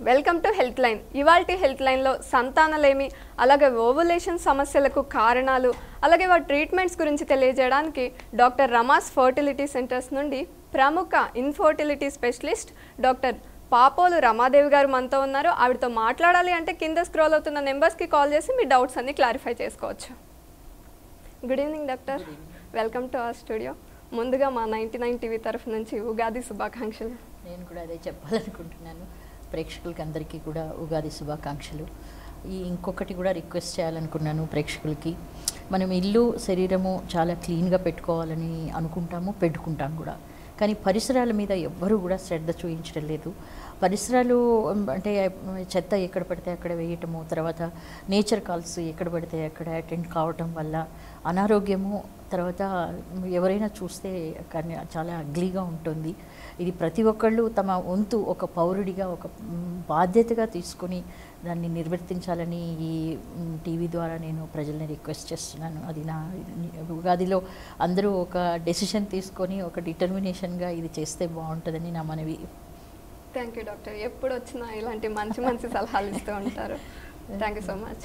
Welcome to health line ఇవాల్టి health లైన్లో సంతానలేమి అలాగే ఓవులేషన్ సమస్యలకు కారణాలు అలాగే వాటి ట్రీట్మెంట్స్ గురించి తెలియజేయడానికి డాక్టర్ రమాస్ ఫర్టిలిటీ సెంటర్స్ నుండి ప్రముఖ infertility specialist doctor Papolu Ramadevi గారు మనతో ఉన్నారు ఆవిడతో మాట్లాడాలి అంటే కింద స్క్రోల్ అవుతున్న నెంబర్స్కి కాల్ చేసి మీ డౌట్స్ అన్ని క్లారిఫై చేసుకోవచ్చు good evening doctor welcome to our studio ముందుగా మా నైంటీ నైన్ టీవీ తరఫు నుంచి ఉగాది శుభాకాంక్షలు నేను కూడా అదే చెప్పాలనుకుంటున్నాను ప్రేక్షకులకి అందరికీ కూడా ఉగాది శుభాకాంక్షలు ఈ ఇంకొకటి కూడా రిక్వెస్ట్ చేయాలనుకున్నాను ప్రేక్షకులకి మనం ఇల్లు శరీరము చాలా క్లీన్గా పెట్టుకోవాలని అనుకుంటాము పెట్టుకుంటాం కూడా కానీ పరిసరాల మీద ఎవ్వరూ కూడా శ్రద్ధ చూపించడం లేదు పరిసరాలు ఉమ్, అంటే చెత్త ఎక్కడ పడితే అక్కడ వేయటము తర్వాత నేచర్ కాల్స్ ఎక్కడ పడితే అక్కడ అటెండ్ కావటం వల్ల అనారోగ్యము తర్వాత ఎవరైనా చూస్తే కానీ చాలా అగ్లీగా ఉంటుంది ఇది ప్రతి ఒక్కళ్ళు తమ వంతు ఒక పౌరుడిగా ఒక మ్, బాధ్యతగా తీసుకొని దాన్ని నిర్వర్తించాలని ఈ మ్, టీవీ ద్వారా నేను ప్రజల్ని రిక్వెస్ట్ చేస్తున్నాను అది నా ఉగాదిలో అందరూ ఒక డెసిషన్ తీసుకొని ఒక డిటర్మినేషన్గా ఇది చేస్తే బాగుంటుందని నా మనవి థ్యాంక్ యూ డాక్టర్ ఎప్పుడు వచ్చినా ఇలాంటి మంచి మంచి సలహాలు ఇస్తూ ఉంటారు థ్యాంక్ యూ సో మచ్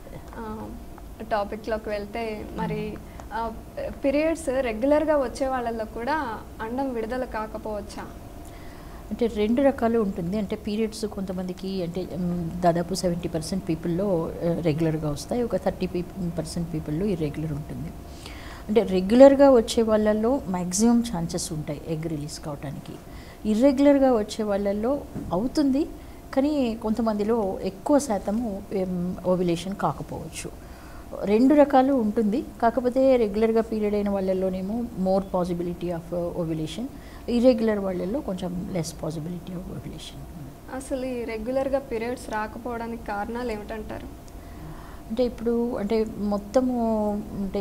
టాపిక్లోకి వెళ్తే మరి పీరియడ్స్ రెగ్యులర్గా వచ్చే వాళ్ళల్లో కూడా అండం విడుదల కాకపోవచ్చా అంటే రెండు రకాలు ఉంటుంది అంటే పీరియడ్స్ కొంతమందికి అంటే మ్, దాదాపు సెవెంటీ పర్సెంట్ పీపుల్లో రెగ్యులర్గా వస్తాయి ఒక థర్టీ పర్సెంట్ పీపుల్లో ఇర్రెగ్యులర్ ఉంటుంది అంటే రెగ్యులర్గా వచ్చే వాళ్ళల్లో మ్యాక్సిమం ఛాన్సెస్ ఉంటాయి ఎగ్ రిలీజ్ కావడానికి ఇర్రెగ్యులర్గా వచ్చే వాళ్ళల్లో అవుతుంది కానీ కొంతమందిలో ఎక్కువ శాతము ఓవిలేషన్ కాకపోవచ్చు రెండు రకాలు ఉంటుంది కాకపోతే రెగ్యులర్గా పీరియడ్ అయిన వాళ్ళలోనేమో more possibility of ovulation irregular వాళ్ళల్లో కొంచెం లెస్ పాసిబిలిటీ ఆఫ్ ఓవిలేషన్ అసలు ఈ రెగ్యులర్గా పీరియడ్స్ రాకపోవడానికి కారణాలు ఏమిటంటారు అంటే ఇప్పుడు అంటే మొత్తము అంటే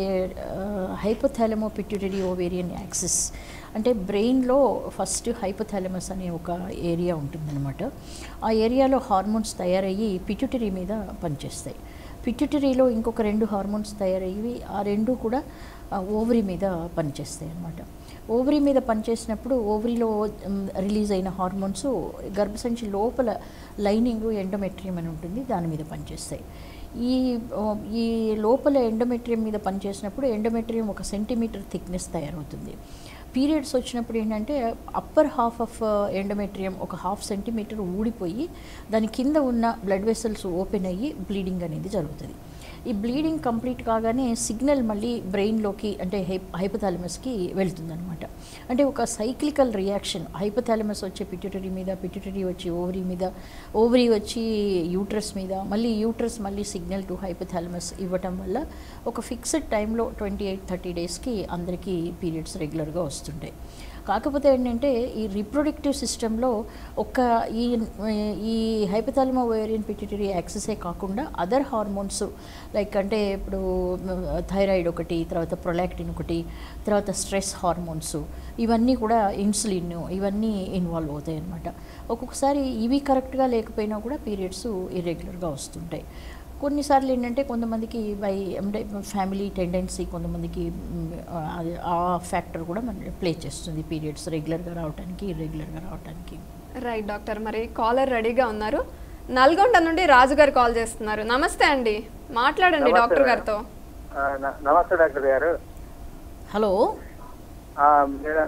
హైపోథాలమో పిట్యూటరీ ఓవేరియన్ యాక్సిస్ అంటే బ్రెయిన్లో ఫస్ట్ హైపోథాలమస్ అనే ఒక ఏరియా ఉంటుందన్నమాట ఆ ఏరియాలో హార్మోన్స్ తయారయ్యి పిట్యూటరీ మీద పనిచేస్తాయి పిట్యూటరీలో ఇంకొక రెండు హార్మోన్స్ తయారయ్యి ఆ రెండు కూడా ఓవరీ మీద పనిచేస్తాయి అన్నమాట ఓవరీ మీద పనిచేసినప్పుడు ఓవరీలో రిలీజ్ అయిన హార్మోన్స్ గర్భసంచి లోపల లైనింగ్ ఎండోమెట్రియం అని ఉంటుంది దాని మీద పనిచేస్తాయి ఈ ఆ, ఈ లోపల ఎండోమెట్రియం మీద పనిచేసినప్పుడు ఎండోమెట్రియం ఒక సెంటీమీటర్ థిక్నెస్ తయారవుతుంది పీరియడ్స్ వచ్చినప్పుడు ఏంటంటే అప్పర్ హాఫ్ ఆఫ్ ఎండోమెట్రియం ఒక హాఫ్ సెంటీమీటర్ ఊడిపోయి దాని కింద ఉన్న బ్లడ్ వెసల్స్ ఓపెన్ అయ్యి బ్లీడింగ్ అనేది జరుగుతుంది ఈ బ్లీడింగ్ కంప్లీట్ కాగానే సిగ్నల్ మళ్ళీ బ్రెయిన్లోకి అంటే హై హైపోథాలమస్కి వెళ్తుందనమాట అంటే ఒక సైక్లికల్ రియాక్షన్ హైపోథాలమస్ వచ్చే పిట్యూటరీ మీద పిట్యూటరీ వచ్చి ఓవరీ మీద ఓవరీ వచ్చి యూట్రస్ మీద మళ్ళీ యూట్రస్ మళ్ళీ సిగ్నల్ టు హైపోథాలమస్ ఇవ్వటం వల్ల ఒక ఫిక్స్డ్ టైంలో ట్వంటీ ఎయిట్ థర్టీ డేస్కి అందరికీ పీరియడ్స్ రెగ్యులర్గా వస్తుంటాయి కాకపోతే ఏంటంటే ఈ రిప్రొడక్టివ్ సిస్టంలో ఒక ఈ ఈ హైపథాలమో ఓవేరియన్ పిట్యూటరీ యాక్సెసే కాకుండా అదర్ హార్మోన్స్ లైక్ అంటే ఇప్పుడు థైరాయిడ్ ఒకటి తర్వాత ప్రొలాక్టిన్ ఒకటి తర్వాత స్ట్రెస్ హార్మోన్స్ ఇవన్నీ కూడా ఇన్సులిన్ ఇవన్నీ ఇన్వాల్వ్ అవుతాయి అన్నమాట ఒక్కొక్కసారి ఇవి కరెక్ట్గా లేకపోయినా కూడా పీరియడ్స్ ఇర్రెగ్యులర్గా వస్తుంటాయి కొన్నిసార్లు ఏంటంటే కొంతమందికి బై అంటే ఫ్యామిలీ టెండెన్సీ కొంతమందికి మ్, అది- ఆ ఫ్యాక్టర్ కూడా మన ప్లే చేస్తుంది పీరియడ్స్ రెగ్యులర్గా రావడానికి ఇర్రెగ్యులర్గా రావడానికి రైట్ డాక్టర్ మరి కాలర్ రెడీగా ఉన్నారు నల్గొండ నుండి రాజు గారు కాల్ చేస్తున్నారు నమస్తే అండి మాట్లాడండి నమస్తే డాక్టర్ మేడం. గారితో ఆ, న- నమస్తే డాక్టర్ గారు హలో ఆ, మేడం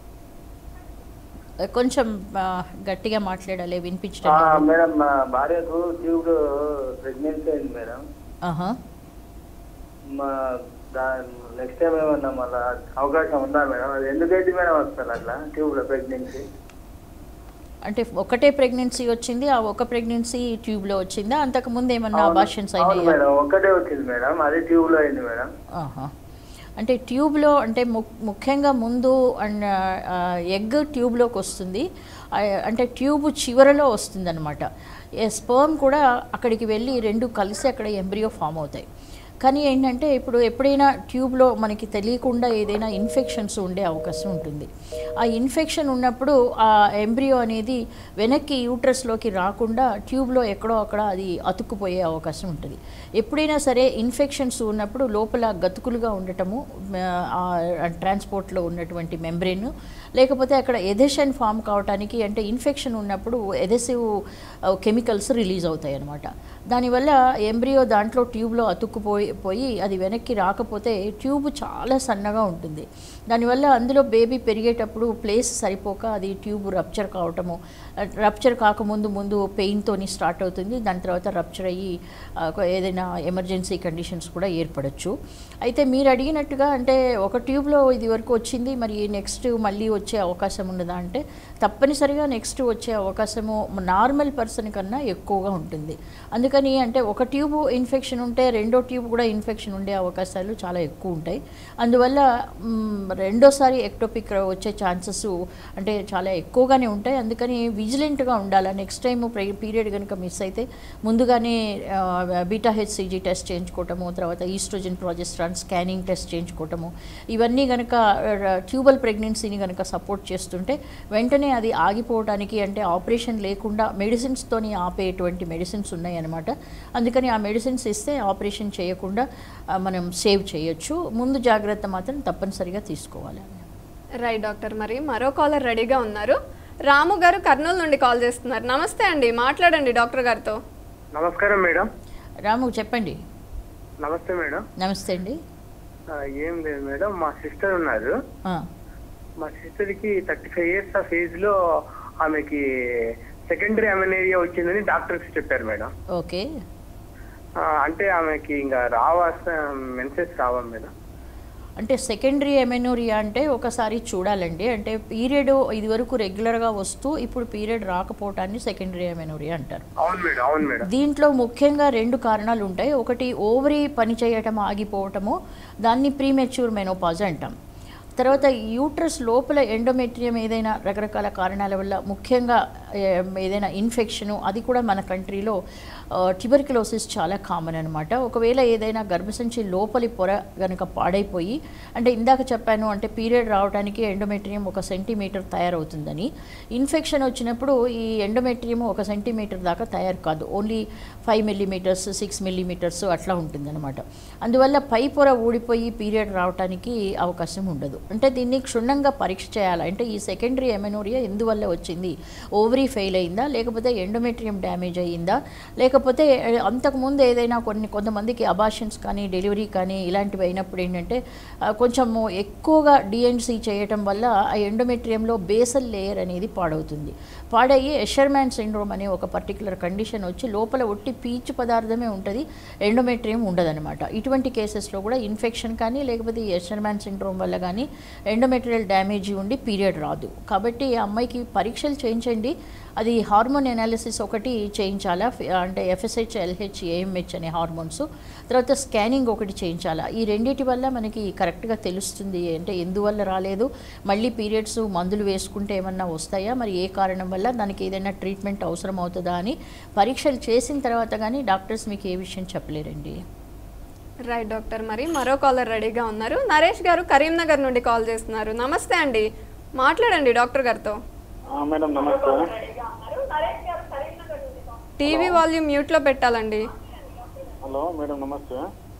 కొంచెం ఆ, గట్టిగా మాట్లాడాలి ఆ, వినిపించడం లేదు. మేడం మా భార్యకు ట్యూబ్ ప్రెగ్నెన్సీ అయింది మేడం ఆహా మా నెక్స్ట్ టైం ఏమన్నా మళ్ళా అవకాశం ఉందా మేడం అది ఎందుకైతే మేడం వస్తారు అట్లా ట్యూబ్ లో ప్రెగ్నెన్సీ అంటే ఒకటే ప్రెగ్నెన్సీ వచ్చింది ఆ ఒక ప్రెగ్నెన్సీ ట్యూబ్లో వచ్చిందా అంతకుముందు ఏమన్నా అబార్షన్స్ అవును అయినాయా మేడం ఒక్కటే వచ్చింది మేడం అది ట్యూబ్ లో అయింది మేడం ఆహా. అంటే ట్యూబ్లో అంటే ము- ముఖ్యంగా ముందు అండ్ ఎగ్ ట్యూబ్లోకి వస్తుంది ఆ, అంటే ట్యూబ్ చివరలో వస్తుంది అనమాట స్పర్మ్ కూడా అక్కడికి వెళ్ళి రెండు కలిసి అక్కడ ఎంబ్రియో ఫామ్ అవుతాయి కానీ ఏంటంటే ఇప్పుడు ఎప్పుడైనా ట్యూబ్లో మనకి తెలియకుండా ఏదైనా ఇన్ఫెక్షన్స్ ఉండే అవకాశం ఉంటుంది ఆ ఇన్ఫెక్షన్ ఉన్నప్పుడు ఆ ఎంబ్రియో అనేది వెనక్కి యూట్రస్లోకి రాకుండా ట్యూబ్లో ఎక్కడో అక్కడ అది అతుక్కుపోయే అవకాశం ఉంటుంది ఎప్పుడైనా సరే ఇన్ఫెక్షన్స్ ఉన్నప్పుడు లోపల గతుకులుగా ఉండటము ట్రాన్స్పోర్ట్లో ఉన్నటువంటి మెంబ్రెయిన్ లేకపోతే అక్కడ ఎదెషన్ ఫామ్ కావటానికి అంటే ఇన్ఫెక్షన్ ఉన్నప్పుడు ఎదెసివ్ కెమికల్స్ రిలీజ్ అవుతాయి అన్నమాట దానివల్ల ఎంబ్రియో దాంట్లో ట్యూబ్లో అతుక్కుపోయి పోయి అది వెనక్కి రాకపోతే ట్యూబ్ చాలా సన్నగా ఉంటుంది దానివల్ల అందులో బేబీ పెరిగేటప్పుడు ప్లేస్ సరిపోక అది ట్యూబ్ రప్చర్ కావటము రప్చర్ కాకముందు ముందు పెయిన్తోని స్టార్ట్ అవుతుంది దాని తర్వాత రప్చర్ అయ్యి ఆ, ఒక ఏదైనా ఎమర్జెన్సీ కండిషన్స్ కూడా ఏర్పడచ్చు అయితే మీరు అడిగినట్టుగా అంటే ఒక ట్యూబ్లో ఇది వరకు వచ్చింది మరి నెక్స్ట్ మళ్ళీ వచ్చే అవకాశం ఉన్నదా అంటే తప్పనిసరిగా నెక్స్ట్ వచ్చే అవకాశము నార్మల్ పర్సన్ కన్నా ఎక్కువగా ఉంటుంది అందుకని అంటే ఒక ట్యూబ్ ఇన్ఫెక్షన్ ఉంటే రెండో ట్యూబ్ కూడా ఇన్ఫెక్షన్ ఉండే అవకాశాలు చాలా ఎక్కువ ఉంటాయి అందువల్ల మ్, రెండోసారి ఎక్టోపిక్ వచ్చే ఛాన్సెస్ అంటే చాలా ఎక్కువగానే ఉంటాయి అందుకని విజిలెంట్గా ఉండాలి నెక్స్ట్ టైం పీరియడ్ కనుక మిస్ అయితే ముందుగానే బీటా హెచ్సిజీ టెస్ట్ చేయించుకోవటము తర్వాత ఈస్ట్రోజన్ ప్రాజెస్ట్రాన్ స్కానింగ్ టెస్ట్ చేయించుకోవటము ఇవన్నీ కనుక ట్యూబల్ ప్రెగ్నెన్సీని కనుక సపోర్ట్ చేస్తుంటే వెంటనే అది ఆగిపోవడానికి అంటే ఆపరేషన్ లేకుండా మెడిసిన్స్తోని ఆపేటువంటి మెడిసిన్స్ ఉన్నాయి అన్నమాట అందుకని ఆ మెడిసిన్స్ ఇస్తే ఆపరేషన్ చేయకుండా ఆ, మనం సేవ్ చేయొచ్చు ముందు జాగ్రత్త మాత్రం తప్పనిసరిగా తీసుకోవాలి రైట్ డాక్టర్ మరి మరో కాలర్ రెడీగా ఉన్నారు రాము గారు కర్నూలు నుండి కాల్ చేస్తున్నారు నమస్తే అండి మాట్లాడండి డాక్టర్ గారితో నమస్కారం మేడం రాము చెప్పండి నమస్తే మేడం నమస్తే అండి ఆ, ఏం లేదు మేడం మా సిస్టర్ ఉన్నారు ఆ, మా సిస్టర్ కి thirty five years of age లో ఆమెకి సెకండరీ అమెనేరియా వచ్చిందని డాక్టర్స్ చెప్పారు మేడం ఓకే ఆ, అంటే ఆమెకి ఇంకా రావాల్సిన మెన్సెస్ రావా మేడం అంటే సెకండరీ ఎమెనోరియా అంటే ఒకసారి చూడాలండి అంటే పీరియడ్ ఇదివరకు రెగ్యులర్గా వస్తూ ఇప్పుడు పీరియడ్ రాకపోవటాన్ని సెకండరీ ఎమెనోరియా అంటారు అవును మేడం అవును మేడం దీంట్లో ముఖ్యంగా రెండు కారణాలు ఉంటాయి ఒకటి ఓవరీ పనిచేయటం ఆగిపోవటము దాన్ని ప్రీమెచ్యూర్ మెనోపాజ్ అంటాం తర్వాత యూట్రస్ లోపల ఎండోమెట్రియం ఏదైనా రకరకాల కారణాల వల్ల ముఖ్యంగా ఏ, ఏదైనా ఇన్ఫెక్షను అది కూడా మన కంట్రీలో ట్యూబర్క్యులోసిస్ చాలా కామన్ అనమాట ఒకవేళ ఏదైనా గర్భసంచి లోపలి పొర గనుక పాడైపోయి అంటే ఇందాక చెప్పాను అంటే పీరియడ్ రావడానికి ఎండోమెట్రియం ఒక సెంటీమీటర్ తయారవుతుందని ఇన్ఫెక్షన్ వచ్చినప్పుడు ఈ ఎండోమెట్రియం ఒక సెంటీమీటర్ దాకా తయారు కాదు only five millimetres six millimetres అట్లా ఉంటుందన్నమాట అందువల్ల పై పొర ఊడిపోయి పీరియడ్ రావడానికి అవకాశం ఉండదు అంటే దీన్ని క్షుణ్ణంగా పరీక్ష చేయాలి అంటే ఈ సెకండరీ ఎమెనోరియా ఎందువల్ల వచ్చింది ఓవరీ ఫెయిల్ అయిందా లేకపోతే ఎండోమెట్రియం డ్యామేజ్ అయ్యిందా లేకపోతే ఏ, అంతకుముందు ఏదైనా కొన్ని కొంతమందికి అబాషన్స్ కానీ డెలివరీ కానీ ఇలాంటివి అయినప్పుడు ఏంటంటే ఆ, కొంచెము ఎక్కువగా డిఎన్సీ చేయటం వల్ల ఆ ఎండోమెట్రియంలో బేసల్ లేయర్ అనేది పాడవుతుంది పాడయ్యి ఎషర్మ్యాన్ సిండ్రోమ్ అనే ఒక పర్టికులర్ కండిషన్ వచ్చి లోపల ఒట్టి పీచు పదార్థమే ఉంటుంది ఎండోమెట్రియం ఉండదన్నమాట ఇటువంటి కేసెస్లో కూడా ఇన్ఫెక్షన్ కానీ లేకపోతే ఈ ఎషర్మ్యాన్ సిండ్రోమ్ వల్ల కానీ ఎండోమెట్రియల్ డ్యామేజ్ ఉండి పీరియడ్ రాదు కాబట్టి ఆ అమ్మాయికి పరీక్షలు చేయించండి అది హార్మోన్ ఎనాలిసిస్ ఒకటి చేయించాలా ఫి- అంటే ఎఫ్ఎస్హెచ్ ఎల్హెచ్ ఏఎంహెచ్ అనే హార్మోన్స్ తర్వాత స్కానింగ్ ఒకటి చేయించాలా ఈ రెండింటి వల్ల మనకి కరెక్ట్గా తెలుస్తుంది అంటే ఎందువల్ల రాలేదు మళ్ళీ పీరియడ్స్ మందులు వేసుకుంటే ఏమన్నా వస్తాయా మరి ఏ కారణం వల్ల దానికి ఏదైనా ట్రీట్మెంట్ అవసరం అవుతుందా అని పరీక్షలు చేసిన తర్వాత కానీ డాక్టర్స్ మీకు ఏ విషయం చెప్పలేరండి రైట్ డాక్టర్ మరి మరో కాలర్ రెడీగా ఉన్నారు నరేష్ గారు కరీంనగర్ నుండి కాల్ చేస్తున్నారు నమస్తే అండి మాట్లాడండి డాక్టర్ గారితో మేడం నమస్తే టీవీ వాల్యూమ్ మ్యూట్లో పెట్టాలండి హలో మేడం నమస్తే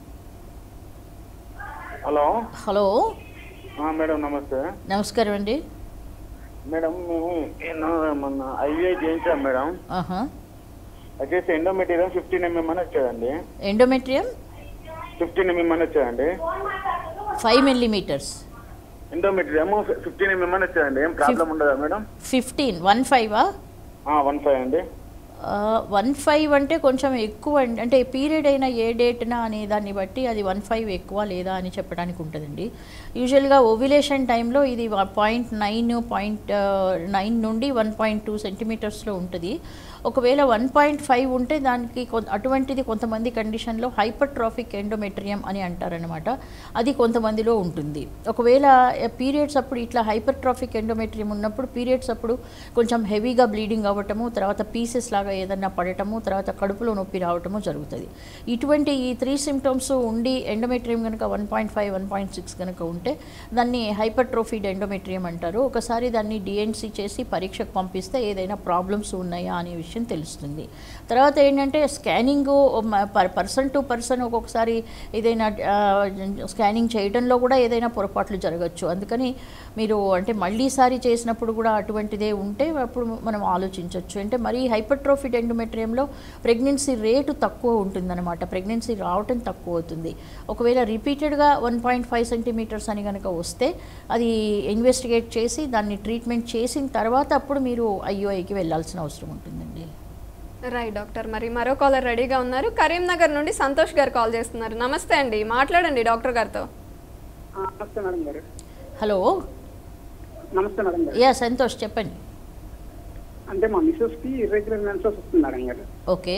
హలో హలో మేడం నమస్తే నమస్కారం అండి మేడం మేము నేను మొన్న ఐవీఐ చేయించాం మేడం ఆహా వచ్చేసి ఎండోమెటీరియల్ ఫిఫ్టీన్ ఎంఎం అని వచ్చాయండి ఎండోమెట్రియం ఫిఫ్టీన్ ఎంఎం అని వచ్చాయండి five millimetres endometrial fifteen mm అని వచ్చాయండి ఏం ప్రాబ్లం ఉండదా మేడం ఫిఫ్టీన్ వన్ ఫైవా వన్ ఫైవ్ అండి వన్ ఫైవ్ అంటే కొంచెం ఎక్కువ అండి అంటే పీరియడ్ అయిన ఏ డేట్నా అనే దాన్ని బట్టి అది వన్ ఫైవ్ ఎక్కువ లేదా అని చెప్పడానికి ఉంటుందండి యూజువల్గా ఓవిలేషన్ టైంలో ఇది పాయింట్ నైన్ పాయింట్ నైన్ నుండి వన్ పాయింట్ టూ సెంటీమీటర్స్లో ఉంటుంది ఒకవేళ వన్ పాయింట్ ఫైవ్ ఉంటే దానికి కొ- అటువంటిది కొంతమంది కండిషన్లో హైపర్ట్రాఫిక్ ఎండోమెట్రియం అని అంటారనమాట అది కొంతమందిలో ఉంటుంది ఒకవేళ పీరియడ్స్ అప్పుడు ఇట్లా హైపర్ట్రాఫిక్ ఎండోమెట్రియం ఉన్నప్పుడు పీరియడ్స్ అప్పుడు కొంచెం హెవీగా బ్లీడింగ్ అవ్వటము తర్వాత పీసెస్ లాగా ఏదన్నా పడటము తర్వాత కడుపులో నొప్పి రావటము జరుగుతుంది ఇటువంటి ఈ త్రీ సిమ్టమ్స్ ఉండి ఎండోమెట్రియం కనుక one point five one point six కనుక ఉంటే దాన్ని హైపర్ట్రోఫిడ్ ఎండోమెట్రియం అంటారు ఒకసారి దాన్ని డిఎన్సి చేసి పరీక్షకు పంపిస్తే ఏదైనా ప్రాబ్లమ్స్ ఉన్నాయా అనే విషయం తెలుస్తుంది తర్వాత ఏంటంటే స్కానింగ్ పర్సన్ టు పర్సన్ ఒక్కొక్కసారి ఏదైనా స్కానింగ్ చేయడంలో కూడా ఏదైనా పొరపాట్లు జరగచ్చు అందుకని మీరు అంటే మళ్ళీసారి చేసినప్పుడు కూడా అటువంటిదే ఉంటే అప్పుడు మనం ఆలోచించవచ్చు అంటే మరీ హైపర్ట్రోఫిడ్ ఎండోమెట్రియంలో ప్రెగ్నెన్సీ రేటు తక్కువ ఉంటుందన్నమాట ప్రెగ్నెన్సీ రావటం తక్కువ అవుతుంది ఒకవేళ రిపీటెడ్గా వన్ పాయింట్ ఫైవ్ సెంటీమీటర్స్ అని కనుక వస్తే అది ఇన్వెస్టిగేట్ చేసి దాన్ని ట్రీట్మెంట్ చేసిన తర్వాత అప్పుడు మీరు ఐఓఐకి వెళ్ళాల్సిన అవసరం ఉంటుందండి రైట్ డాక్టర్ మరి మరో కాలర్ రెడీగా ఉన్నారు కరీంనగర్ నుండి సంతోష్ గారు కాల్ చేస్తున్నారు నమస్తే అండి మాట్లాడండి డాక్టర్ గారితో ఆ, నమస్తే మేడం గారు హలో నమస్తే మేడం గారు యా సంతోష్ చెప్పండి అంటే మా మిస్సెస్ కి ఇర్రెగ్యులర్ మెన్సెస్ వస్తుంది మేడం గారు ఓకే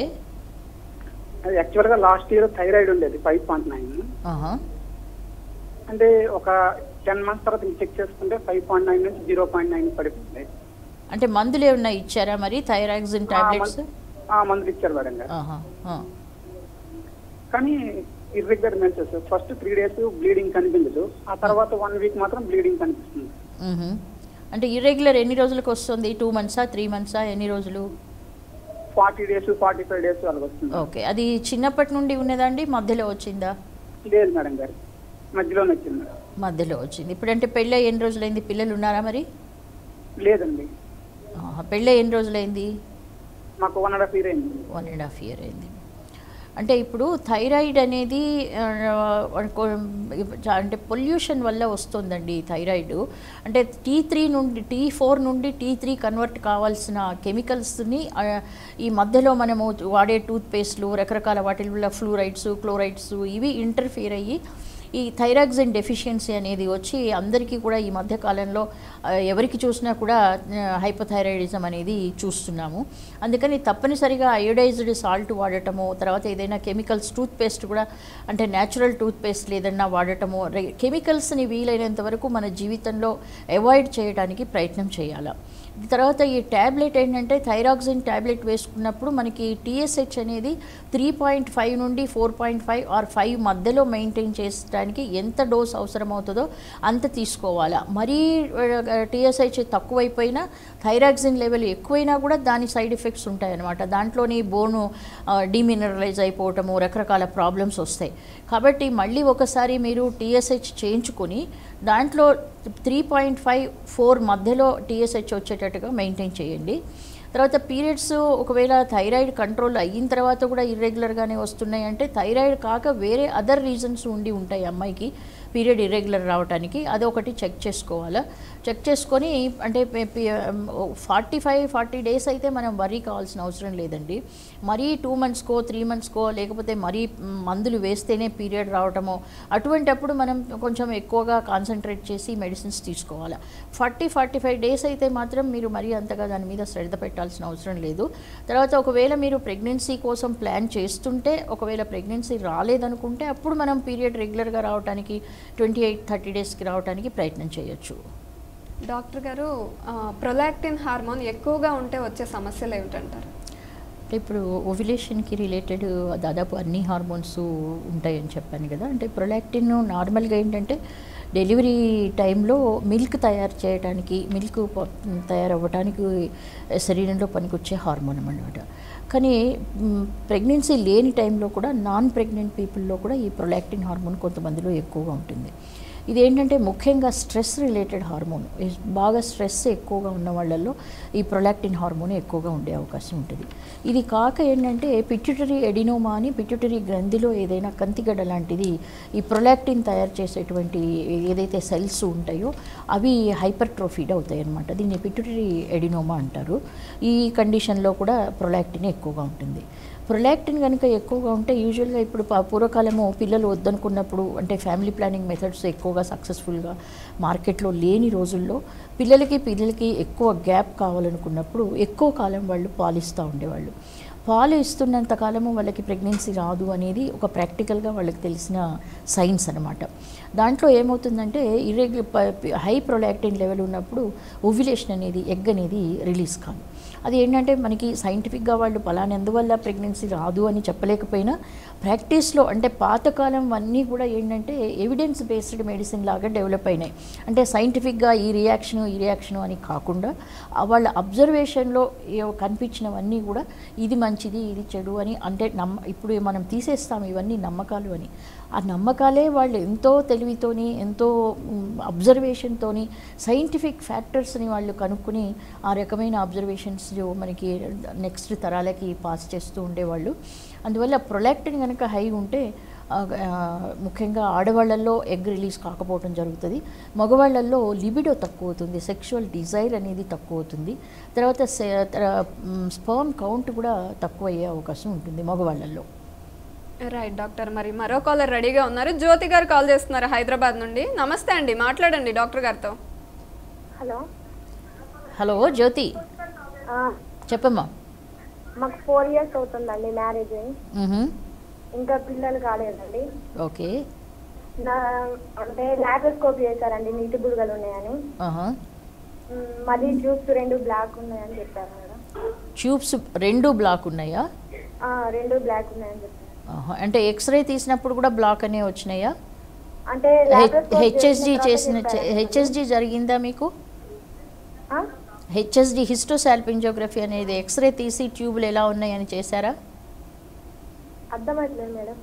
అది యాక్చువల్ గా లాస్ట్ ఇయర్ థైరాయిడ్ ఉండేది ఫైవ్ పాయింట్ నైన్ ఆహా అంటే ఒక టెన్ మంత్స్ తర్వాత చెక్ చేసుకుంటే ఫైవ్ పాయింట్ నైన్ నుంచి జీరో పాయింట్ నైన్ పడిపోయింది అంటే మందులు ఏమన్నా ఇచ్చారా మరి థైరాక్సిన్ ఆ, టాబ్లెట్స్ మం- ఆ, మందులు ఇచ్చారు మేడం గారు ఆహా ఆ. కానీ irregular menses first three days bleeding కనిపించదు ఆ తర్వాత వన్ వీక్ మాత్రం బ్లీడింగ్ కనిపిస్తుంది మ్హూ. అంటే ఇర్రెగ్యులర్ ఎన్ని రోజులకు వస్తుంది టూ మంత్సా త్రీ మంత్సా ఎన్ని రోజులు forty days forty five days అలాగ వస్తుంది ఓకే అది చిన్నప్పటి నుండి ఉన్నదండి మధ్యలో వచ్చిందా లేదు మేడం గారు మధ్యలోనే వచ్చింది మధ్యలో వచ్చింది ఇప్పుడంటే పెళ్ళి ఎన్ని రోజులైంది పిల్లలు ఉన్నారా మరి లేదండి ఆహా, పెళ్ళి ఎన్ని రోజులైంది మాకు వన్ అండ్ హాఫ్ ఇయర్ అయింది వన్ అండ్ హాఫ్ ఇయర్ అయింది అంటే ఇప్పుడు థైరాయిడ్ అనేది ఆ, కొ- అంటే పొల్యూషన్ వల్ల వస్తుందండి ఈ థైరాయిడ్ అంటే టీ త్రీ నుండి టీ ఫోర్ నుండి టీ త్రీ కన్వర్ట్ కావాల్సిన కెమికల్స్ని ఆ, ఈ మధ్యలో మనము వాడే టూత్ పేస్ట్లు రకరకాల వాటి వల్ల ఫ్లూరైడ్స్ క్లోరైడ్స్ ఇవి ఇంటర్ఫియర్ అయ్యి ఈ థైరాక్సిన్ డెఫిషియన్సీ అనేది వచ్చి అందరికీ కూడా ఈ మధ్య కాలంలో ఆ, ఎవరికి చూసినా కూడా హైపోథైరాయిడిజం అనేది చూస్తున్నాము అందుకని తప్పనిసరిగా అయోడైజ్డ్ సాల్ట్ వాడటము తర్వాత ఏదైనా కెమికల్స్ టూత్ పేస్ట్ కూడా అంటే న్యాచురల్ టూత్ పేస్ట్ ఏదైనా వాడటము రె- కెమికల్స్ని వీలైనంత వరకు మన జీవితంలో అవాయిడ్ చేయడానికి ప్రయత్నం చేయాలి తర్వాత ఈ ట్యాబ్లెట్ ఏంటంటే థైరాక్సిన్ ట్యాబ్లెట్ వేసుకున్నప్పుడు మనకి టీఎస్హెచ్ అనేది త్రీ పాయింట్ ఫైవ్ నుండి four point five or five మధ్యలో మెయింటైన్ చేసడానికి ఎంత డోస్ అవసరమవుతుందో అంత తీసుకోవాలా మరీ టీఎస్హెచ్ తక్కువైపోయినా థైరాక్సిన్ లెవెల్ ఎక్కువైనా కూడా దాని సైడ్ ఎఫెక్ట్స్ ఉంటాయన్నమాట దాంట్లోని బోను డిమినరలైజ్ అయిపోవటము రకరకాల ప్రాబ్లమ్స్ వస్తాయి కాబట్టి మళ్ళీ ఒకసారి మీరు టీఎస్హెచ్ చేయించుకొని దాంట్లో త్రీ పాయింట్ ఫైవ్ ఫోర్ మధ్యలో టీఎస్హెచ్ వచ్చేటట్టుగా మెయింటైన్ చేయండి తర్వాత పీరియడ్స్ ఒకవేళ థైరాయిడ్ కంట్రోల్ అయిన తర్వాత కూడా ఇర్రెగ్యులర్గానే వస్తున్నాయి అంటే థైరాయిడ్ కాక వేరే అదర్ రీజన్స్ ఉండి ఉంటాయి అమ్మాయికి పీరియడ్ ఇర్రెగ్యులర్ రావడానికి అది ఒకటి చెక్ చేసుకోవాలా చెక్ చేసుకొని అంటే ఫార్టీ ఫైవ్ ఫార్టీ డేస్ అయితే మనం వరీ కావాల్సిన అవసరం లేదండి మరీ టూ మంత్స్కో త్రీ మంత్స్కో లేకపోతే మరీ మందులు వేస్తేనే పీరియడ్ రావటమో అటువంటప్పుడు మనం కొంచెం ఎక్కువగా కాన్సన్ట్రేట్ చేసి మెడిసిన్స్ తీసుకోవాలి ఫార్టీ ఫార్టీ ఫైవ్ డేస్ అయితే మాత్రం మీరు మరీ అంతగా దాని మీద శ్రద్ధ పెట్టాల్సిన అవసరం లేదు తర్వాత ఒకవేళ మీరు ప్రెగ్నెన్సీ కోసం ప్లాన్ చేస్తుంటే ఒకవేళ ప్రెగ్నెన్సీ రాలేదనుకుంటే అప్పుడు మనం పీరియడ్ రెగ్యులర్గా రావడానికి ట్వంటీ ఎయిట్ థర్టీ డేస్కి రావడానికి ప్రయత్నం చేయొచ్చు డాక్టర్ గారు ప్రొలాక్టిన్ హార్మోన్ ఎక్కువగా ఉంటే వచ్చే సమస్యలు ఏమిటంటారు అంటే ఇప్పుడు ఓవ్యులేషన్కి రిలేటెడ్ దాదాపు అన్ని హార్మోన్స్ ఉంటాయని చెప్పాను కదా అంటే ప్రొలాక్టిన్ నార్మల్గా ఏంటంటే డెలివరీ టైంలో మిల్క్ తయారు చేయడానికి మిల్క్ తయారవ్వడానికి శరీరంలో పనికొచ్చే హార్మోన్ అన్నమాట కానీ ప్రెగ్నెన్సీ లేని టైంలో కూడా నాన్ ప్రెగ్నెంట్ పీపుల్లో కూడా ఈ ప్రొలాక్టిన్ హార్మోన్ కొంతమందిలో ఎక్కువగా ఉంటుంది ఇది ఏంటంటే ముఖ్యంగా స్ట్రెస్ రిలేటెడ్ హార్మోన్ ఇస్- బాగా స్ట్రెస్ ఎక్కువగా ఉన్న వాళ్ళల్లో ఈ ప్రొలాక్టిన్ హార్మోన్ ఎక్కువగా ఉండే అవకాశం ఉంటుంది ఇది కాక ఏంటంటే పిట్యూటరీ ఎడినోమా అని పిట్యూటరీ గ్రంథిలో ఏదైనా కంతిగడ్డ లాంటిది ఈ ప్రొలాక్టిన్ తయారు చేసేటువంటి ఏదైతే సెల్స్ ఉంటాయో అవి హైపర్ట్రోఫీడ్ అవుతాయి అన్నమాట దీన్ని పిట్యూటరీ ఎడినోమా అంటారు ఈ కండిషన్లో కూడా ప్రొలాక్టిన్ ఎక్కువగా ఉంటుంది ప్రొలాక్టిన్ కనుక ఎక్కువగా ఉంటే యూజువల్గా ఇప్పుడు ప- పూర్వకాలము పిల్లలు వద్దనుకున్నప్పుడు అంటే ఫ్యామిలీ ప్లానింగ్ మెథడ్స్ ఎక్కువగా సక్సెస్ఫుల్గా మార్కెట్లో లేని రోజుల్లో పిల్లలకి పిల్లలకి ఎక్కువ గ్యాప్ కావాలనుకున్నప్పుడు ఎక్కువ కాలం వాళ్ళు పాలిస్తూ ఉండేవాళ్ళు పాలు ఇస్తున్నంత కాలము వాళ్ళకి ప్రెగ్నెన్సీ రాదు అనేది ఒక ప్రాక్టికల్గా వాళ్ళకి తెలిసిన సైన్స్ అనమాట దాంట్లో ఏమవుతుందంటే ఇర్రెగ్యులర్ హై ప్రొలాక్టిన్ లెవెల్ ఉన్నప్పుడు ఓవ్యులేషన్ అనేది ఎగ్ అనేది రిలీజ్ కాదు అది ఏంటంటే మనకి సైంటిఫిక్గా వాళ్ళు పలానా ఎందువల్ల ప్రెగ్నెన్సీ రాదు అని చెప్పలేకపోయినా ప్రాక్టీస్లో అంటే పాతకాలం అన్నీ కూడా ఏంటంటే ఎవిడెన్స్ బేస్డ్ మెడిసిన్ లాగా డెవలప్ అయినాయి అంటే సైంటిఫిక్గా ఈ రియాక్షను ఈ రియాక్షను అని కాకుండా ఆ వాళ్ళ అబ్జర్వేషన్లో ఏ- కనిపించినవన్నీ కూడా ఇది మంచిది ఇది చెడు అని అంటే నమ్మ ఇప్పుడు మనం తీసేస్తాం ఇవన్నీ నమ్మకాలు అని ఆ నమ్మకాలే వాళ్ళు ఎంతో తెలివితోని ఎంతో అబ్జర్వేషన్తోని సైంటిఫిక్ ఫ్యాక్టర్స్ని వాళ్ళు కనుక్కుని ఆ రకమైన అబ్జర్వేషన్స్ మనకి నెక్స్ట్ తరాలకి పాస్ చేస్తూ ఉండేవాళ్ళు అందువల్ల ప్రొలాక్టిన్ కనుక హై ఉంటే ఆ, ఆ, ముఖ్యంగా ఆడవాళ్ళల్లో ఎగ్ రిలీజ్ కాకపోవడం జరుగుతుంది మగవాళ్ళల్లో లిబిడో తక్కువ అవుతుంది సెక్షువల్ డిజైర్ అనేది తక్కువ అవుతుంది తర్వాత స్పర్మ్ కౌంట్ కూడా తక్కువ అయ్యే అవకాశం ఉంటుంది మగవాళ్ళల్లో రైట్ డాక్టర్ మరి మరో కాలర్ రెడీగా ఉన్నారు జ్యోతి గారు కాల్ చేస్తున్నారు హైదరాబాద్ నుండి నమస్తే అండి మాట్లాడండి డాక్టర్ గారితో హలో హలో జ్యోతి ఆ, చెప్పమ్మా మాకు ఫోర్ ఇయర్స్ అవుతుందండి మ్యారేజ్ అయ్యి. మ్హూ. ఇంకా పిల్లలు కాలేదండి ఓకే నా అంటే లాప్రోస్కోప్ చేశారండి నీటి బుడగలు ఉన్నాయని ఆహా. మ్, మళ్ళీ ట్యూబ్స్ రెండు బ్లాక్ ఉన్నాయని చెప్పారు మేడం ట్యూబ్స్ రెండు బ్లాక్ ఉన్నాయా ఆ, రెండు బ్లాక్ ఉన్నాయని చెప్పారు ఆహా. అంటే ఎక్స్రే తీసినప్పుడు కూడా బ్లాక్ అనే వచ్చినాయా అంటే laparoscope హెచ్ఎస్జి చేసిన చేసిన తర్వాత చెప్పారండి. హెచ్ఎస్జి జరిగిందా మీకు ఆ? హెచ్ఎస్డి హిస్టోసాల్పింజోగ్రఫీ అనేది ఎక్స్రే తీసి ట్యూబులు ఎలా ఉన్నాయని చేశారా అర్థమవుతలేదు మేడం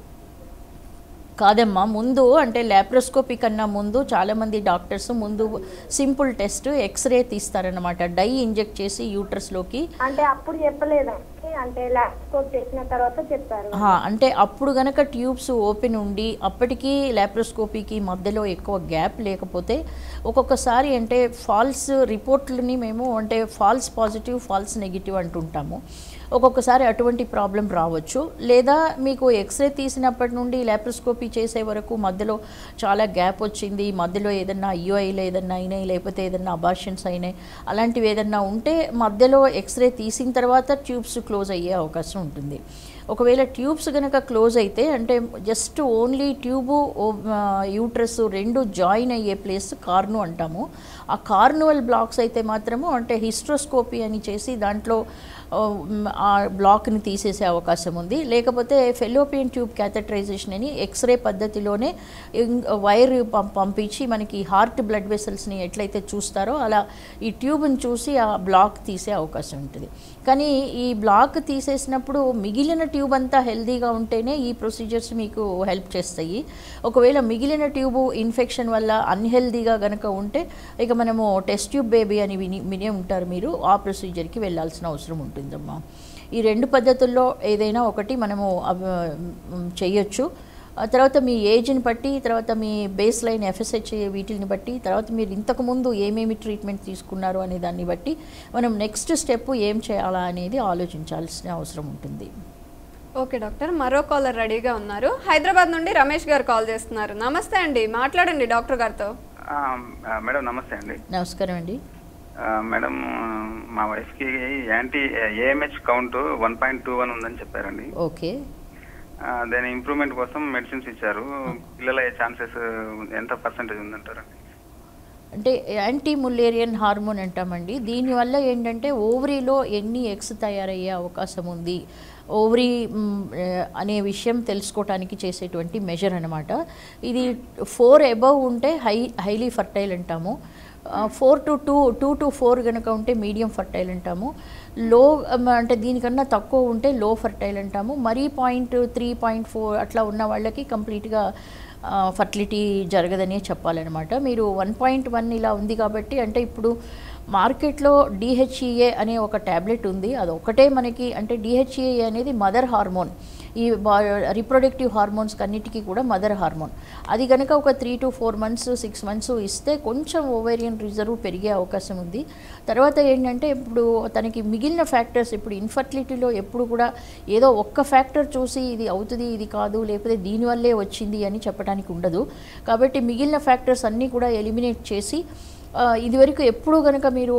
కాదమ్మా ముందు అంటే లాప్రోస్కోపీ కన్నా ముందు చాలామంది డాక్టర్స్ ముందు సింపుల్ టెస్ట్ ఎక్స్రే తీస్తారనమాట డై ఇంజెక్ట్ చేసి యూట్రస్లోకి అంటే అప్పుడు చెప్పలేదండి అంటే లాప్రోస్కోప్ చేసిన తర్వాత చెప్పారు ఆ, అంటే అప్పుడు గనక ట్యూబ్స్ ఓపెన్ ఉండి అప్పటికి లాప్రోస్కోపీకి మధ్యలో ఎక్కువ గ్యాప్ లేకపోతే ఒక్కొక్కసారి అంటే ఫాల్స్ రిపోర్ట్లని మేము అంటే ఫాల్స్ పాజిటివ్ ఫాల్స్ నెగిటివ్ అంటుంటాము ఒక్కొక్కసారి అటువంటి ప్రాబ్లం రావచ్చు లేదా మీకు ఎక్స్రే తీసినప్పటి నుండి లాప్రోస్కోపీ చేసే వరకు మధ్యలో చాలా గ్యాప్ వచ్చింది మధ్యలో ఏదన్నా ఐఓఐలో ఏదన్నా అయినాయి లేకపోతే ఏదన్నా అబార్షన్స్ అయినాయి అలాంటివి ఏదన్నా ఉంటే మధ్యలో ఎక్స్రే తీసిన తర్వాత ట్యూబ్స్ క్లోజ్ అయ్యే అవకాశం ఉంటుంది ఒకవేళ ట్యూబ్స్ కనుక క్లోజ్ అయితే అంటే జస్ట్ ఓన్లీ ట్యూబు యూట్రస్ రెండు జాయిన్ అయ్యే ప్లేస్ కార్ను అంటాము ఆ కార్నువల్ బ్లాక్స్ అయితే మాత్రము అంటే హిస్ట్రోస్కోపీ అని చేసి దాంట్లో ఆ, మ్, ఆ బ్లాక్ని తీసేసే అవకాశం ఉంది లేకపోతే ఫెలోపియన్ ట్యూబ్ క్యాథటరైజేషన్ అని ఎక్స్రే పద్ధతిలోనే ఇం- వైర్ పం- పంపించి మనకి హార్ట్ బ్లడ్ వెసల్స్ని ఎట్లయితే చూస్తారో అలా ఈ ట్యూబ్ని చూసి ఆ బ్లాక్ తీసే అవకాశం ఉంటుంది కానీ ఈ బ్లాక్ తీసేసినప్పుడు మిగిలిన ట్యూబ్ అంతా హెల్దీగా ఉంటేనే ఈ ప్రొసీజర్స్ మీకు హెల్ప్ చేస్తాయి ఒకవేళ మిగిలిన ట్యూబ్ ఇన్ఫెక్షన్ వల్ల అన్హెల్దీగా గనక ఉంటే ఇక మనము టెస్ట్ ట్యూబ్ బేబీ అని విని వినే ఉంటారు మీరు ఆ ప్రొసీజర్కి వెళ్ళాల్సిన అవసరం ఉంటుందమ్మా ఈ రెండు పద్ధతుల్లో ఏదైనా ఒకటి మనము అవ- మ్, చేయొచ్చు ఆ తర్వాత మీ ఏజ్ని బట్టి తర్వాత మీ బేస్ లైన్ ఎఫ్ఎస్హెచ్ వీటిని బట్టి తర్వాత మీరు ఇంతకుముందు ఏమేమి ట్రీట్మెంట్ తీసుకున్నారు అనే దాన్ని బట్టి మనం నెక్స్ట్ స్టెప్ ఏం చేయాలా అనేది ఆలోచించాల్సిన అవసరం ఉంటుంది ఓకే డాక్టర్ మరో కాలర్ రెడీగా ఉన్నారు హైదరాబాద్ నుండి రమేష్ గారు కాల్ చేస్తున్నారు నమస్తే అండి మాట్లాడండి డాక్టర్ గారితో ఆ, ఆ, మేడం నమస్తే అండి నమస్కారం అండి ఆ, మేడం మా వైఫ్కి anti AMH count one point two one ఉందని చెప్పారండి ఓకే ఆ, దాని ఇంప్రూవ్మెంట్ కోసం మెడిసిన్స్ ఇచ్చారు పిల్లల ఛాన్సెస్ ఎంత పర్సెంటేజ్ ఉందంటారండి అంటే యాంటీ ముల్లేరియన్ హార్మోన్ అంటామండి దీనివల్ల ఏంటంటే ఓవరీలో ఎన్ని ఎగ్స్ తయారయ్యే అవకాశం ఉంది ఓవరీ మ్, ఆ, అనే విషయం తెలుసుకోవటానికి చేసేటువంటి మెజర్ అనమాట ఇది ఫోర్ అబవ్ ఉంటే హై హైలీ ఫర్టైల్ అంటాము four to two two to four కనుక ఉంటే మీడియం ఫర్టైల్ అంటాము లో అంటే దీనికన్నా తక్కువ ఉంటే లో ఫర్టైల్ అంటాము మరీ పాయింట్ త్రీ పాయింట్ ఫోర్ అట్లా ఉన్న వాళ్ళకి కంప్లీట్గా ఫర్టిలిటీ జరగదనే చెప్పాలన్నమాట మీరు వన్ పాయింట్ వన్ ఇలా ఉంది కాబట్టి అంటే ఇప్పుడు మార్కెట్లో డిహెచ్ఈఏ అనే ఒక ట్యాబ్లెట్ ఉంది అది ఒకటే మనకి అంటే డిహెచ్ఈఏ అనేది మదర్ హార్మోన్ ఈ రిప్రొడక్టివ్ హార్మోన్స్ అన్నిటికీ కూడా మదర్ హార్మోన్ అది కనుక ఒక three to four months six months ఇస్తే కొంచెం ఓవేరియన్ రిజర్వ్ పెరిగే అవకాశం ఉంది తర్వాత ఏంటంటే ఇప్పుడు తనకి మిగిలిన ఫ్యాక్టర్స్ ఇప్పుడు ఇన్ఫర్టిలిటీలో ఎప్పుడు కూడా ఏదో ఒక్క ఫ్యాక్టర్ చూసి ఇది అవుతుంది ఇది కాదు లేకపోతే దీనివల్లే వచ్చింది అని చెప్పడానికి ఉండదు కాబట్టి మిగిలిన ఫ్యాక్టర్స్ అన్నీ కూడా ఎలిమినేట్ చేసి ఆ, ఇదివరకు ఎప్పుడు కనుక మీరు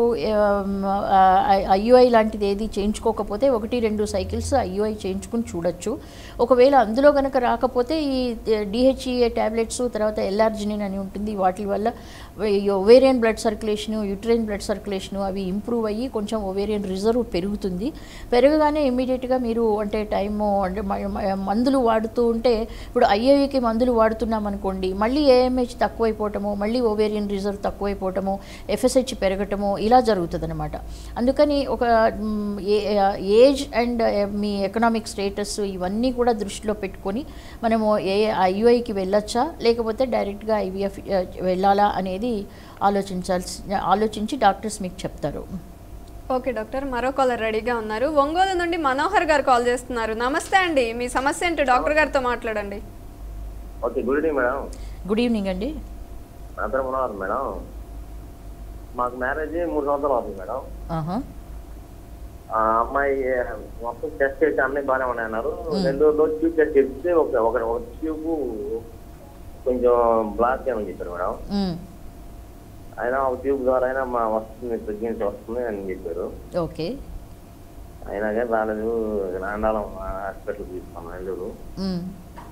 ఐయుఐ లాంటిది ఏది చేయించుకోకపోతే ఒకటి రెండు సైకిల్స్ ఐయుఐ చేయించుకుని చూడొచ్చు ఒకవేళ అందులో కనుక రాకపోతే ఈ డిహెచ్ఈఏ ట్యాబ్లెట్స్ తర్వాత ఎల్ఆర్జినిన్ అని ఉంటుంది వాటి వల్ల ovarian blood circulation uterine blood circulation అవి ఇంప్రూవ్ అయ్యి కొంచెం ఒవేరియన్ రిజర్వ్ పెరుగుతుంది పెరగగానే ఇమీడియట్గా మీరు అంటే టైము అంటే మ- మ- మందులు వాడుతూ ఉంటే ఇప్పుడు ఐఏవికి మందులు వాడుతున్నాం అనుకోండి మళ్ళీ ఏఎంహెచ్ తక్కువైపోవటము మళ్ళీ ఓవేరియన్ రిజర్వ్ తక్కువైపోవటము ఎఫ్ఎస్హెచ్ పెరగటము ఇలా జరుగుతుంది అనమాట అందుకని ఒక మ్, ఏ- ఏజ్ అండ్ మీ ఎకనామిక్ స్టేటస్ ఇవన్నీ కూడా దృష్టిలో పెట్టుకొని మనము ఏ ఐయుఐకి వెళ్ళొచ్చా లేకపోతే డైరెక్ట్గా ఐవీఎఫ్ వెళ్ళాలా అనేది ఆలోచించాల్సి ఆలోచించి డాక్టర్స్ మీకు చెప్తారు ఓకే డాక్టర్ మరో కాలర్ రెడీగా ఉన్నారు ఒంగోలు నుండి మనోహర్ గారు కాల్ చేస్తున్నారు నమస్తే అండి మీ సమస్య ఏంటో డాక్టర్ గారితో మాట్లాడండి okay good evening madam good evening అండి నా పేరు మనోహర్ మేడం మాకు మ్యారేజ్ మూడు సంవత్సరాలు అవుతుంది మేడం ఆహా. ఆ అమ్మాయి మొత్తం టెస్ట్ చేసి అన్ని బాగానే ఉన్నాయి అన్నారు రెండు రోజులు ట్యూబ్ టెస్ట్ చేస్తే ఒక ఒక ఒక ట్యూబ్ కొంచెం బ్లాక్ అని చెప్పారు మేడం మ్, అయినా ఒక ట్యూబ్ ద్వారా అయినా మా వస్తుంది ప్రెగ్నెన్సీ వస్తుంది అని చెప్పారు ఓకే అయినా కానీ రాలేదు నాండాలం హాస్పిటల్ తీసుకున్నాం నెల్లూరు మ్.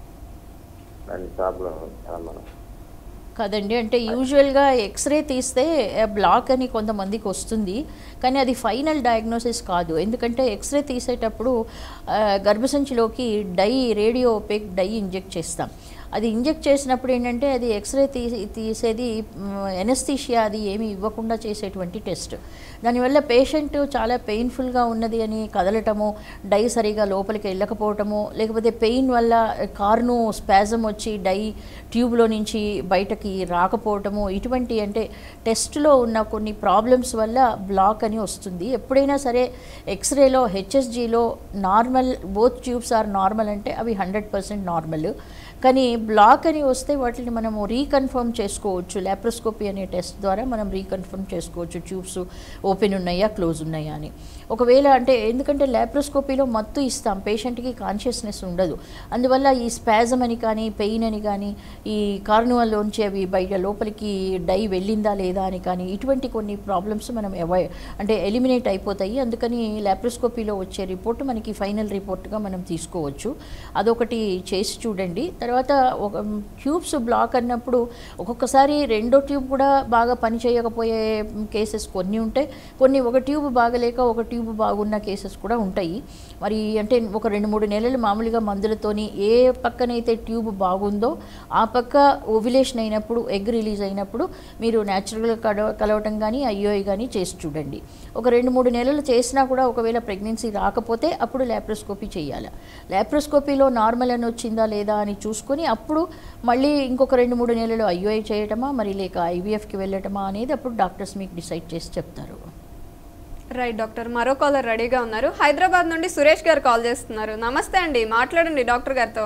దాని ప్రాబ్లం చాలా మేడం కాదండి అంటే యూజువల్గా ఎక్స్రే తీస్తే బ్లాక్ అని కొంతమందికి వస్తుంది కానీ అది ఫైనల్ డయాగ్నోసిస్ కాదు ఎందుకంటే ఎక్స్రే తీసేటప్పుడు ఆ, గర్భసంచిలోకి dye radio opaque dye inject చేస్తాం అది ఇంజెక్ట్ చేసినప్పుడు ఏంటంటే అది ఎక్స్రే తీసి తీసేది ఎనస్థీషియా అది ఏమీ ఇవ్వకుండా చేసేటువంటి టెస్ట్ దానివల్ల పేషెంట్ చాలా పెయిన్ఫుల్గా ఉన్నది అని కదలటము డై సరిగా లోపలికి వెళ్ళకపోవటము లేకపోతే పెయిన్ వల్ల కార్ను స్పాజం వచ్చి డై ట్యూబ్లో నుంచి బయటకి రాకపోవటము ఇటువంటి అంటే టెస్ట్లో ఉన్న కొన్ని ప్రాబ్లమ్స్ వల్ల బ్లాక్ అని వస్తుంది ఎప్పుడైనా సరే ఎక్స్రేలో హెచ్ఎస్జీలో normal both tubes are normal అంటే అవి హండ్రెడ్ పర్సెంట్ నార్మల్ కానీ బ్లాక్ అని వస్తే వాటిని మనము రీకన్ఫర్మ్ చేసుకోవచ్చు లాప్రోస్కోపీ అనే టెస్ట్ ద్వారా మనం రీకన్ఫర్మ్ చేసుకోవచ్చు ట్యూబ్స్ ఓపెన్ ఉన్నాయా క్లోజ్ ఉన్నాయా అని ఒకవేళ అంటే ఎందుకంటే లాప్రోస్కోపీలో మత్తు ఇస్తాం పేషెంట్కి కాన్షియస్నెస్ ఉండదు అందువల్ల ఈ స్పాజమ్ అని కానీ పెయిన్ అని కానీ ఈ కార్నువల్లోంచి అవి బయట లోపలికి డై వెళ్ళిందా లేదా అని కానీ ఇటువంటి కొన్ని ప్రాబ్లమ్స్ మనం అవాయిడ్ అంటే ఎలిమినేట్ అయిపోతాయి అందుకని లాప్రోస్కోపీలో వచ్చే రిపోర్ట్ మనకి ఫైనల్ రిపోర్ట్గా మనం తీసుకోవచ్చు అదొకటి చేసి చూడండి తర్వాత ఒక ట్యూబ్స్ బ్లాక్ అన్నప్పుడు ఒక్కొక్కసారి రెండో ట్యూబ్ కూడా బాగా పని చేయకపోయే కేసెస్ కొన్ని ఉంటాయి కొన్ని ఒక ట్యూబ్ బాగలేక ఒక ట్యూబ్ బాగున్న కేసెస్ కూడా ఉంటాయి మరి అంటే ఒక రెండు మూడు నెలలు మామూలుగా మందులతోని ఏ పక్కనైతే ట్యూబ్ బాగుందో ఆ పక్క ఓవిలేషన్ అయినప్పుడు ఎగ్ రిలీజ్ అయినప్పుడు మీరు న్యాచురల్గా కలవ కలవటం కానీ ఐఓఐ కానీ చేసి చూడండి ఒక రెండు మూడు నెలలు చేసినా కూడా ఒకవేళ ప్రెగ్నెన్సీ రాకపోతే అప్పుడు ల్యాప్రోస్కోపీ చేయాలి ల్యాప్రోస్కోపీలో నార్మల్ అని వచ్చిందా లేదా అని చూసుకొని అప్పుడు మళ్ళీ ఇంకొక రెండు మూడు నెలలు ఐఓఐ చేయటమా మరి లేక ఐవీఎఫ్కి వెళ్ళటమా అనేది అప్పుడు డాక్టర్స్ మీకు డిసైడ్ చేసి చెప్తారు రైట్ డాక్టర్ మరో కాలర్ రెడీగా ఉన్నారు హైదరాబాద్ నుండి సురేష్ గారు కాల్ చేస్తున్నారు నమస్తే అండి మాట్లాడండి డాక్టర్ గారితో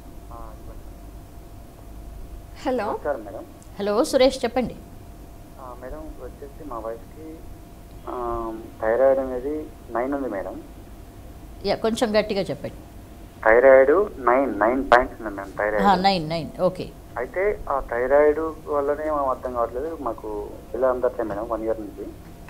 హలో నమస్కారం మేడం హలో సురేష్ చెప్పండి ఆ, మేడం వచ్చేసి మా వైఫ్కి ఆ, థైరాయిడ్ అనేది నైన్ ఉంది మేడం యా కొంచెం గట్టిగా చెప్పండి థైరాయిడ్ నైన్ నైన్ పాయింట్స్ ఉంది madam thyroid nine nine okay అయితే ఆ థైరాయిడ్ వల్లనే మాకు అర్థం కావట్లేదు మాకు పిల్లలు అందట్లేదు మేడం వన్ ఇయర్ నుంచి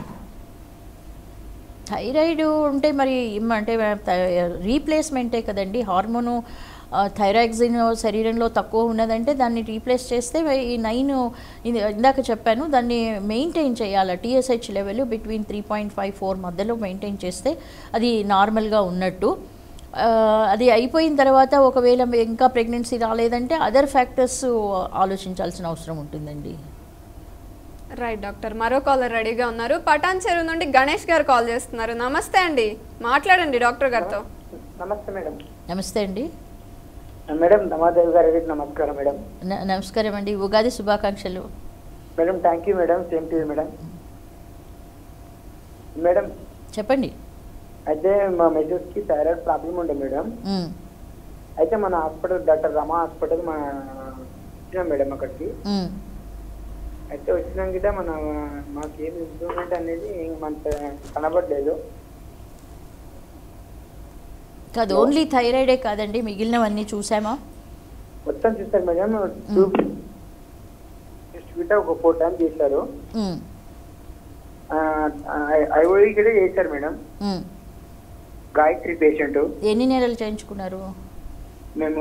థైరాయిడ్ ఉంటే మరి ఇమ్మ- అంటే రీప్లేస్మెంటే కదండి హార్మోను ఆ, థైరాక్సిన్ శరీరంలో తక్కువ ఉన్నదంటే దాన్ని రీప్లేస్ చేస్తే ఈ నైన్ ఇది ఇందాక చెప్పాను దాన్ని మెయింటైన్ చేయాలి TSH level between three point five four మధ్యలో మెయింటైన్ చేస్తే అది నార్మల్గా ఉన్నట్టు ఆ, అది అయిపోయిన తర్వాత ఒకవేళ ఇంకా ప్రెగ్నెన్సీ రాలేదంటే అదర్ ఫ్యాక్టర్స్ ఆలోచించాల్సిన అవసరం ఉంటుందండి రైట్ డాక్టర్ మరో కాలర్ రెడీగా ఉన్నారు పటాన్ చెరువు నుండి గణేష్ గారు కాల్ చేస్తున్నారు నమస్తే అండి మాట్లాడండి డాక్టర్ గారితో నమస్తే మేడం నమస్తే అండి మేడం రమాదేవి గారికి నమస్కారం మేడం న- నమస్కారం అండి ఉగాది శుభాకాంక్షలు madam thank you madam same to madam madam చెప్పండి అయితే మా మెజర్స్కి థైరాయిడ్ ప్రాబ్లం ఉండే మేడం మ్. అయితే మన హాస్పిటల్ డాక్టర్ రమా హాస్పిటల్ మన వచ్చినాం మేడం అక్కడికి మ్. అయితే వచ్చినాక గిట్ట మన మాకు ఏం ఇంప్రూవ్మెంట్ అనేది ఏం అంత కనబడలేదు కాదు ఓన్లీ థైరాయిడే కాదండి మిగిలినవన్నీ చూసామా మొత్తం చూస్తారు మేడం టూ టెస్ట్ గిట్ట ఒక ఫోర్ టైమ్స్ చేశారు మ్. ఐఓఈ కూడా చేశారు మేడం మ్. గాయత్రి పేషెంట్ ఎన్ని నెలలు చేయించుకున్నారు మేము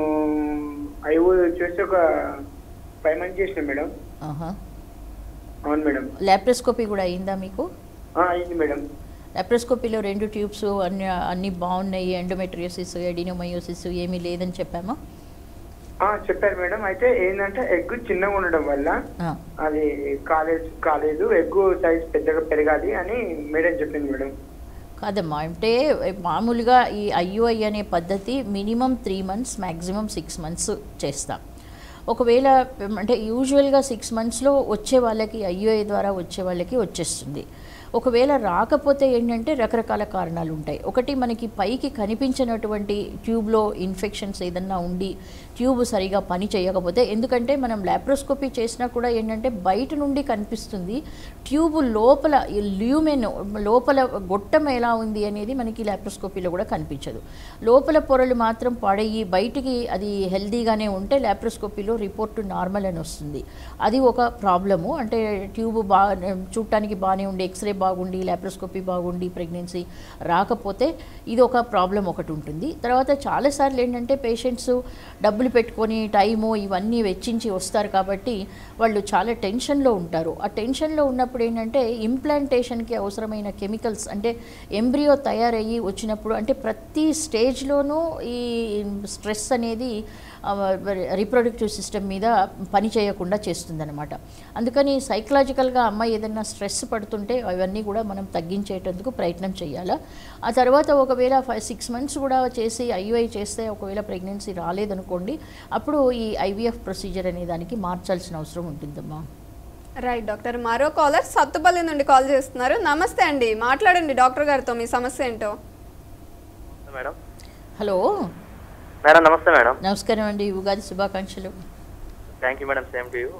ఐఓ వచ్చేసి ఒక ఫైవ్ మంత్స్ చేసినాం మేడం ఆహా అవును మేడం లాప్రోస్కోపీ కూడా అయిందా మీకు ఆ, అయింది మేడం లాప్రోస్కోపీలో రెండు ట్యూబ్స్ అన్ని అన్నీ బాగున్నాయి ఎండోమెట్రియోసిస్ ఎడినోమయోసిస్ ఏమీ లేదని చెప్పామా ఆ, చెప్పారు మేడం అయితే ఏంటంటే ఎగ్ చిన్నగా ఉండడం వల్ల ఆ. అది కాలేదు కాలేదు ఎగ్ సైజ్ పెద్దగా పెరగాలి అని మేడం చెప్పింది మేడం కాదమ్మా అంటే మామూలుగా ఈ ఐయుఐ అనే పద్ధతి minimum three months maximum six months చేస్తాం ఒకవేళ అంటే యూజువల్గా సిక్స్ మంత్స్లో వచ్చే వాళ్ళకి ఐయుఐ ద్వారా వచ్చే వాళ్ళకి వచ్చేస్తుంది ఒకవేళ రాకపోతే ఏంటంటే రకరకాల కారణాలు ఉంటాయి ఒకటి మనకి పైకి కనిపించినటువంటి ట్యూబ్లో ఇన్ఫెక్షన్స్ ఏదన్నా ఉండి ట్యూబ్ సరిగా పని చేయకపోతే ఎందుకంటే మనం లాప్రోస్కోపీ చేసినా కూడా ఏంటంటే బయట నుండి కనిపిస్తుంది ట్యూబ్ లోపల ఈ ల్యూమెన్ లోపల గొట్టం ఎలా ఉంది అనేది మనకి లాప్రోస్కోపీలో కూడా కనిపించదు లోపల పొరలు మాత్రం పడయి బయటికి అది హెల్దీగానే ఉంటే లాప్రోస్కోపీలో రిపోర్ట్ నార్మల్ అని వస్తుంది అది ఒక ప్రాబ్లము అంటే ట్యూబ్ బాగా చూడటానికి బాగానే ఉండి ఎక్స్రే బాగుండి లాప్రోస్కోపీ బాగుండి ప్రెగ్నెన్సీ రాకపోతే ఇది ఒక ప్రాబ్లం ఒకటి ఉంటుంది తర్వాత చాలాసార్లు ఏంటంటే పేషెంట్స్ డబ్బులు పెట్టుకొని టైము ఇవన్నీ వెచ్చించి వస్తారు కాబట్టి వాళ్ళు చాలా టెన్షన్లో ఉంటారు ఆ టెన్షన్లో ఉన్నప్పుడు ఏంటంటే ఇంప్లాంటేషన్కి అవసరమైన కెమికల్స్ అంటే ఎంబ్రియో తయారయ్యి వచ్చినప్పుడు అంటే ప్రతి స్టేజ్లోనూ ఈ స్ట్రెస్ అనేది రీప్రొడక్టివ్ సిస్టమ్ మీద పని చేయకుండా చేస్తుందన్నమాట అందుకని సైకలాజికల్గా అమ్మాయి ఏదైనా స్ట్రెస్ పడుతుంటే అవన్నీ కూడా మనం తగ్గించేటందుకు ప్రయత్నం చేయాలా ఆ తర్వాత ఒకవేళ ఫైవ్ సిక్స్ మంత్స్ కూడా చేసి ఐయుఐ చేస్తే ఒకవేళ ప్రెగ్నెన్సీ రాలేదనుకోండి అప్పుడు ఈ ఐవీఎఫ్ ప్రొసీజర్ అనే దానికి మార్చాల్సిన అవసరం ఉంటుందమ్మా రైట్ డాక్టర్ మరో కాలర్ సత్తుపల్లి నుండి కాల్ చేస్తున్నారు నమస్తే అండి మాట్లాడండి డాక్టర్ గారితో మీ సమస్య ఏంటో మేడం హలో మేడం నమస్తే మేడం నమస్కారం అండి ఉగాది శుభాకాంక్షలు thank you madam same to you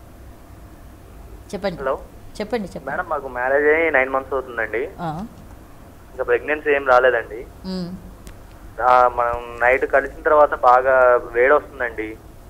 చెప్పండి హలో చెప్పండి చెప్పండి మేడం మాకు మ్యారేజ్ అయ్యి నైన్ మంత్స్ అవుతుందండి ఆ, ఇంకా ప్రెగ్నెన్సీ ఏం రాలేదండి మ్. ఆ, మనం నైట్ కలిసిన తర్వాత బాగా వేడి వస్తుందండి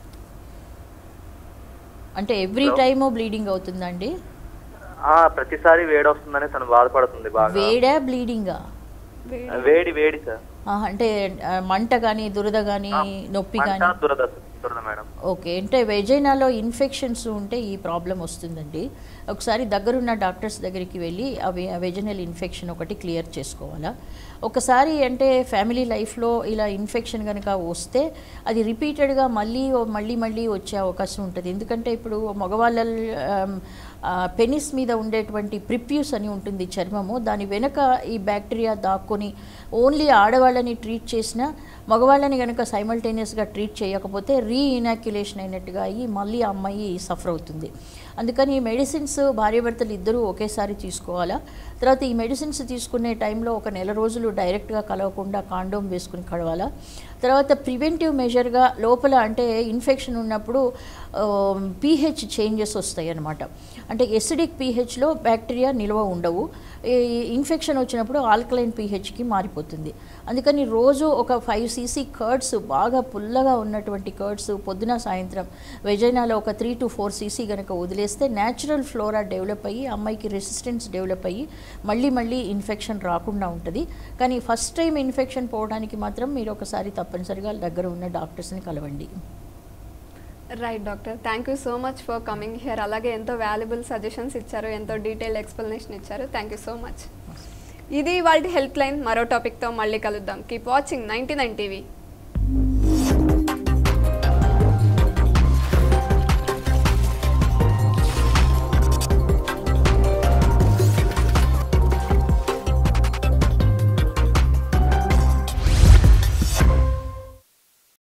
అంటే ఎవ్రీ Hello? టైము బ్లీడింగ్ అవుతుందండి ఆ, ప్రతిసారి వేడి వస్తుందని తను బాధపడుతుంది బాగా వేడా బ్లీడింగా వేడి వేడి సార్ అంటే ఆ, మంట కానీ దురద కానీ నొప్పి మంట, కానీ దురద దురద మేడం ఓకే అంటే వెజైనాలో ఇన్ఫెక్షన్స్ ఉంటే ఈ ప్రాబ్లం వస్తుందండి ఒకసారి దగ్గరున్న డాక్టర్స్ దగ్గరికి వెళ్ళి అవి వెజనల్ ఇన్ఫెక్షన్ ఒకటి క్లియర్ చేసుకోవాలా ఒకసారి అంటే ఫ్యామిలీ లైఫ్లో ఇలా ఇన్ఫెక్షన్ కనుక వస్తే అది రిపీటెడ్గా మళ్ళీ మళ్ళీ మళ్ళీ వచ్చే అవకాశం ఉంటుంది ఎందుకంటే ఇప్పుడు మగవాళ్ళ పెనిస్ మీద ఉండేటువంటి ప్రిప్యూస్ అని ఉంటుంది చర్మము దాని వెనక ఈ బ్యాక్టీరియా దాక్కొని ఓన్లీ ఆడవాళ్ళని ట్రీట్ చేసినా మగవాళ్ళని కనుక సైమల్టేనియస్గా ట్రీట్ చేయకపోతే రీఇనాక్యులేషన్ అయినట్టుగా అయ్యి మళ్ళీ ఆ అమ్మాయి సఫర్ అవుతుంది అందుకని ఈ మెడిసిన్స్ భార్యాభర్తలు ఇద్దరూ ఒకేసారి తీసుకోవాలా తర్వాత ఈ మెడిసిన్స్ తీసుకునే టైంలో ఒక నెల రోజులు డైరెక్ట్గా కలవకుండా కాండోమ్ వేసుకుని కడవాలా తర్వాత ప్రివెంటివ్ మెజర్గా లోపల అంటే ఇన్ఫెక్షన్ ఉన్నప్పుడు పీహెచ్ చేంజెస్ వస్తాయి అన్నమాట అంటే ఎసిడిక్ పీహెచ్లో బ్యాక్టీరియా నిల్వ ఉండవు ఈ ఇన్ఫెక్షన్ వచ్చినప్పుడు ఆల్కలైన్ పీహెచ్కి మారిపోతుంది అందుకని రోజు ఒక ఫైవ్ సీసీ కర్డ్స్ బాగా పుల్లగా ఉన్నటువంటి కర్డ్స్ పొద్దున సాయంత్రం వెజైనాలో ఒక త్రీ టు ఫోర్ సీసీ కనుక వదిలేస్తే న్యాచురల్ ఫ్లోరా డెవలప్ అయ్యి అమ్మాయికి రెసిస్టెన్స్ డెవలప్ అయ్యి మళ్ళీ మళ్ళీ ఇన్ఫెక్షన్ రాకుండా ఉంటుంది కానీ ఫస్ట్ టైం ఇన్ఫెక్షన్ పోవడానికి మాత్రం మీరు ఒకసారి తప్పనిసరిగా దగ్గర ఉన్న డాక్టర్స్ని కలవండి right doctor thank you so much for coming here అలాగే ఎంతో వాల్యుబుల్ సజెషన్స్ ఇచ్చారు ఎంతో డీటెయిల్ ఎక్స్ప్లెనేషన్ ఇచ్చారు థ్యాంక్ యూ సో మచ్ ఇది వాళ్ళ హెల్ప్ లైన్ మరో టాపిక్తో మళ్ళీ కలుద్దాం keep watching ninety nine TV